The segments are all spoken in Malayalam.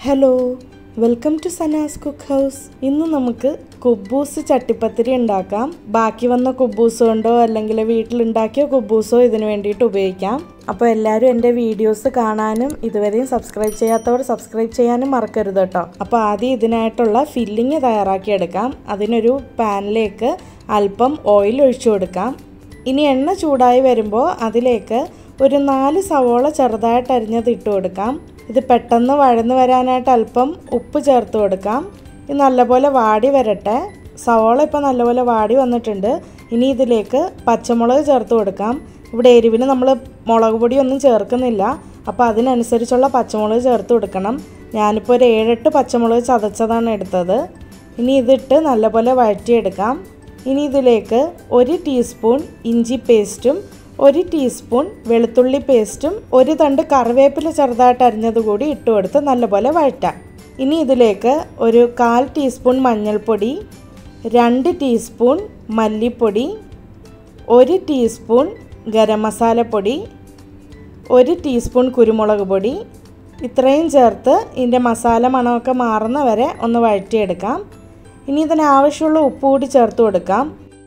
hello welcome to Sana's cook house ഇന്ന് നമുക്ക് കുബൂസ് ചട്ടിപ്പത്തിരി ഉണ്ടാക്കാം ബാക്കി വന്ന കുബൂസ് കൊണ്ടോ അല്ലെങ്കിൽ വീട്ടിലുണ്ടാക്കിയ കുബൂസോ ഇതിനു വേണ്ടിയിട്ട് ഉപയോഗിക്കാം അപ്പോൾ എല്ലാവരും എൻ്റെ വീഡിയോസ് കാണാനും ഇതുവരെയും സബ്സ്ക്രൈബ് ചെയ്യാത്തവർ സബ്സ്ക്രൈബ് ചെയ്യാനും മറക്കരുത് കേട്ടോ അപ്പോൾ ആദ്യം ഇതിനായിട്ടുള്ള ഫില്ലിങ് തയ്യാറാക്കിയെടുക്കാം അതിനൊരു പാനിലേക്ക് അല്പം ഓയിൽ ഒഴിച്ചു കൊടുക്കാം ഇനി എണ്ണ ചൂടായി വരുമ്പോൾ അതിലേക്ക് ഒരു നാല് സവോള ചെറുതായിട്ട് അരിഞ്ഞത് ഇട്ട് കൊടുക്കാം ഇത് പെട്ടെന്ന് വഴന്ന് വരാനായിട്ട് അല്പം ഉപ്പ് ചേർത്ത് കൊടുക്കാം ഇത് നല്ലപോലെ വാടി വരട്ടെ സവോള ഇപ്പോൾ നല്ലപോലെ വാടി വന്നിട്ടുണ്ട് ഇനി ഇതിലേക്ക് പച്ചമുളക് ചേർത്ത് കൊടുക്കാം ഇവിടെ എരിവിന് നമ്മൾ മുളക് പൊടിയൊന്നും ചേർക്കുന്നില്ല അപ്പോൾ അതിനനുസരിച്ചുള്ള പച്ചമുളക് ചേർത്ത് കൊടുക്കണം ഞാനിപ്പോൾ ഒരു ഏഴെട്ട് പച്ചമുളക് ചതച്ചതാണ് എടുത്തത് ഇനി ഇതിട്ട് നല്ലപോലെ വഴറ്റിയെടുക്കാം ഇനി ഇതിലേക്ക് ഒരു ടീസ്പൂൺ ഇഞ്ചി പേസ്റ്റും ഒരു ടീസ്പൂൺ വെളുത്തുള്ളി പേസ്റ്റും ഒരു തണ്ട് കറിവേപ്പില ചെറുതായിട്ട് അരിഞ്ഞത് കൂടി ഇട്ട് കൊടുത്ത് നല്ലപോലെ വഴറ്റാം ഇനി ഇതിലേക്ക് ഒരു കാൽ ടീസ്പൂൺ മഞ്ഞൾപ്പൊടി രണ്ട് ടീസ്പൂൺ മല്ലിപ്പൊടി ഒരു ടീസ്പൂൺ ഗരം മസാലപ്പൊടി ഒരു ടീസ്പൂൺ കുരുമുളക് പൊടി ഇത്രയും ചേർത്ത് ഇതിൻ്റെ മസാല മണമൊക്കെ മാറുന്ന വരെ ഒന്ന് വഴറ്റിയെടുക്കാം ഇനി ഇതിനാവശ്യമുള്ള ഉപ്പ് കൂടി ചേർത്ത് കൊടുക്കാം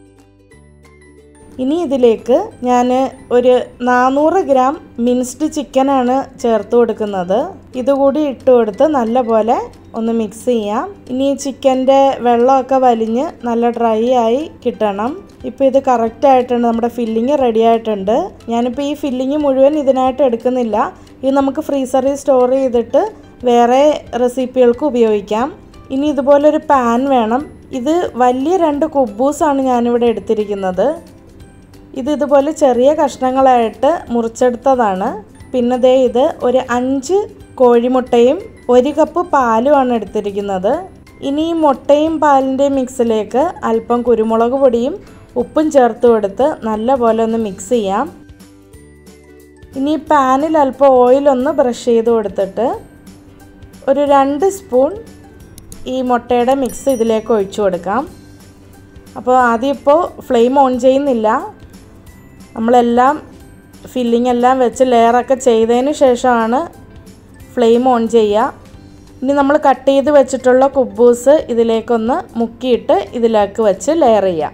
ഇനി ഇതിലേക്ക് ഞാൻ ഒരു നാനൂറ് ഗ്രാം മിൻസ്ഡ് ചിക്കനാണ് ചേർത്ത് കൊടുക്കുന്നത് ഇതുകൂടി ഇട്ട് കൊടുത്ത് നല്ലപോലെ ഒന്ന് മിക്സ് ചെയ്യാം ഇനി ചിക്കൻ്റെ വെള്ളമൊക്കെ വലിഞ്ഞ് നല്ല ഡ്രൈ ആയി കിട്ടണം ഇപ്പോൾ ഇത് കറക്റ്റ് ആയിട്ടുണ്ട് നമ്മുടെ ഫില്ലിങ് റെഡി ആയിട്ടുണ്ട് ഞാനിപ്പോൾ ഈ ഫില്ലിങ് മുഴുവൻ ഇതിനായിട്ട് എടുക്കുന്നില്ല ഇത് നമുക്ക് ഫ്രീസറിൽ സ്റ്റോർ ചെയ്തിട്ട് വേറെ റെസിപ്പികൾക്ക് ഉപയോഗിക്കാം ഇനി ഇതുപോലൊരു പാൻ വേണം ഇത് വലിയ രണ്ട് കുബൂസാണ് ഞാനിവിടെ എടുത്തിരിക്കുന്നത് ഇത് ഇതുപോലെ ചെറിയ കഷ്ണങ്ങളായിട്ട് മുറിച്ചെടുത്തതാണ് പിന്നെ ദേ ഇത് ഒരു അഞ്ച് കോഴിമുട്ടയും ഒരു കപ്പ് പാലുമാണ് എടുത്തിരിക്കുന്നത് ഇനി ഈ മുട്ടയും പാലിൻ്റെയും മിക്സിലേക്ക് അല്പം കുരുമുളക് പൊടിയും ഉപ്പും ചേർത്ത് കൊടുത്ത് നല്ലപോലെ ഒന്ന് മിക്സ് ചെയ്യാം ഇനി ഈ പാനിൽ അല്പം ഓയിലൊന്ന് ബ്രഷ് ചെയ്ത് കൊടുത്തിട്ട് ഒരു രണ്ട് സ്പൂൺ ഈ മുട്ടയുടെ മിക്സ് ഇതിലേക്ക് ഒഴിച്ചു കൊടുക്കാം അപ്പോൾ ആദ്യം ഇപ്പോൾ ഫ്ലെയിം ഓൺ ചെയ്യുന്നില്ല നമ്മളെല്ലാം ഫില്ലിംഗ് എല്ലാം വെച്ച് ലെയറൊക്കെ ചെയ്തതിന് ശേഷമാണ് ഫ്ലെയിം ഓൺ ചെയ്യുക ഇനി നമ്മൾ കട്ട് ചെയ്ത് വെച്ചിട്ടുള്ള കുബൂസ് ഇതിലേക്കൊന്ന് മുക്കിയിട്ട് ഇതിലേക്ക് വെച്ച് ലെയർ ചെയ്യാം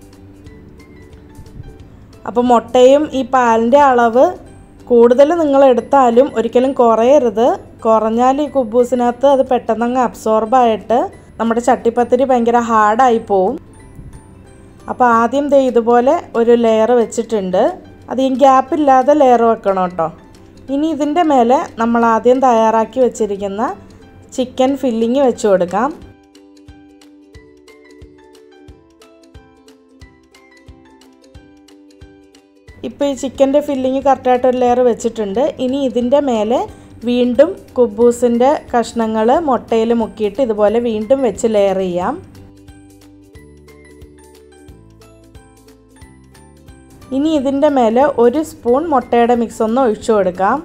അപ്പോൾ മുട്ടയും ഈ പാലിൻ്റെ അളവ് കൂടുതൽ നിങ്ങൾ എടുത്താലും ഒരിക്കലും കുറയരുത് കുറഞ്ഞാൽ ഈ കുബൂസിനകത്ത് അത് പെട്ടെന്നങ്ങ് അബ്സോർബായിട്ട് നമ്മുടെ ചട്ടിപ്പത്തിരി ഭയങ്കര ഹാർഡായി പോവും അപ്പോൾ ആദ്യം ദേ ഇതുപോലെ ഒരു ലെയർ വെച്ചിട്ടുണ്ട് അധികം ഗ്യാപ്പില്ലാതെ ലെയർ വെക്കണം കേട്ടോ ഇനി ഇതിൻ്റെ മേലെ നമ്മൾ ആദ്യം തയ്യാറാക്കി വെച്ചിരിക്കുന്ന ചിക്കൻ ഫില്ലിങ് വെച്ച് കൊടുക്കാം ഇപ്പോൾ ഈ ചിക്കൻ്റെ ഫില്ലിങ് കറക്റ്റായിട്ട് ഒരു ലെയർ വെച്ചിട്ടുണ്ട് ഇനി ഇതിൻ്റെ മേലെ വീണ്ടും കുബൂസിൻ്റെ കഷ്ണങ്ങൾ മുട്ടയിൽ മുക്കിയിട്ട് ഇതുപോലെ വീണ്ടും വെച്ച് ലെയർ ചെയ്യാം ഇനി ഇതിൻ്റെ മേലെ ഒരു സ്പൂൺ മുട്ടയുടെ മിക്സ് ഒന്ന് ഒഴിച്ചു കൊടുക്കാം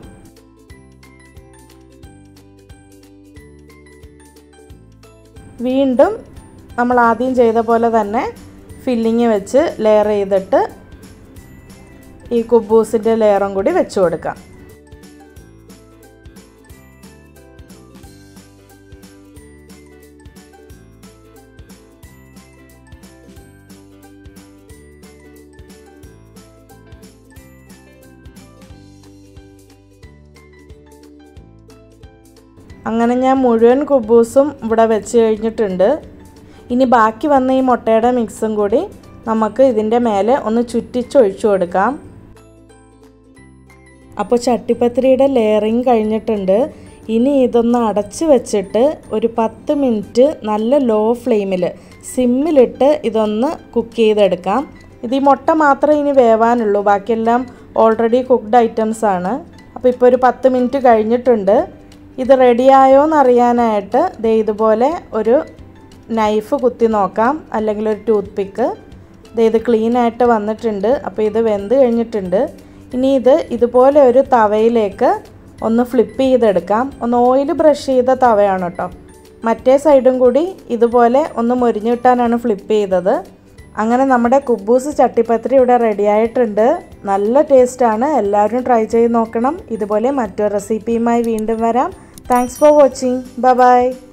വീണ്ടും നമ്മൾ ആദ്യം ചെയ്ത പോലെ തന്നെ ഫില്ലിങ് വെച്ച് ലെയർ ചെയ്തിട്ട് ഈ കുബൂസിൻ്റെ ലെയറും കൂടി വെച്ച് കൊടുക്കാം അങ്ങനെ ഞാൻ മുഴുവൻ കുബൂസും ഇവിടെ വെച്ച് കഴിഞ്ഞിട്ടുണ്ട് ഇനി ബാക്കി വന്ന ഈ മുട്ടയുടെ മിക്സും കൂടി നമുക്ക് ഇതിൻ്റെ മേലെ ഒന്ന് ചുറ്റിച്ചൊഴിച്ചു കൊടുക്കാം അപ്പോൾ ചട്ടിപ്പത്തിരിയുടെ ലെയറിങ് കഴിഞ്ഞിട്ടുണ്ട് ഇനി ഇതൊന്ന് അടച്ച് വെച്ചിട്ട് ഒരു പത്ത് മിനിറ്റ് നല്ല ലോ ഫ്ലെയിമിൽ സിമ്മിലിട്ട് ഇതൊന്ന് കുക്ക് ചെയ്തെടുക്കാം ഇത് ഈ മുട്ട മാത്രമേ ഇനി വേവാനുള്ളൂ ബാക്കിയെല്ലാം ഓൾറെഡി കുക്ക്ഡ് ഐറ്റംസ് ആണ് അപ്പോൾ ഇപ്പോൾ ഒരു പത്ത് മിനിറ്റ് കഴിഞ്ഞിട്ടുണ്ട് ഇത് റെഡിയായോ എന്നറിയാനായിട്ട് ദേ ഇതുപോലെ ഒരു നൈഫ് കുത്തി നോക്കാം അല്ലെങ്കിൽ ഒരു ടൂത്ത് പിക്ക് ദേ ഇത് ക്ലീൻ ആയിട്ട് വന്നിട്ടുണ്ട് അപ്പോൾ ഇത് വെന്ത് കഴിഞ്ഞിട്ടുണ്ട് ഇനി ഇത് ഇതുപോലെ ഒരു തവയിലേക്ക് ഒന്ന് ഫ്ലിപ്പ് ചെയ്തെടുക്കാം ഒന്ന് ഓയിൽ ബ്രഷ് ചെയ്ത തവയാണ് കേട്ടോ മറ്റേ സൈഡും കൂടി ഇതുപോലെ ഒന്ന് മുരിഞ്ഞു കിട്ടാനാണ് ഫ്ലിപ്പ് ചെയ്തത് അങ്ങനെ നമ്മുടെ കുബൂസ് ചട്ടിപ്പത്തിരി ഇവിടെ റെഡി ആയിട്ടുണ്ട് നല്ല ടേസ്റ്റാണ് എല്ലാവരും ട്രൈ ചെയ്ത് നോക്കണം ഇതുപോലെ മറ്റൊരു റെസിപ്പിയുമായി വീണ്ടും വരാം thanks for watching bye by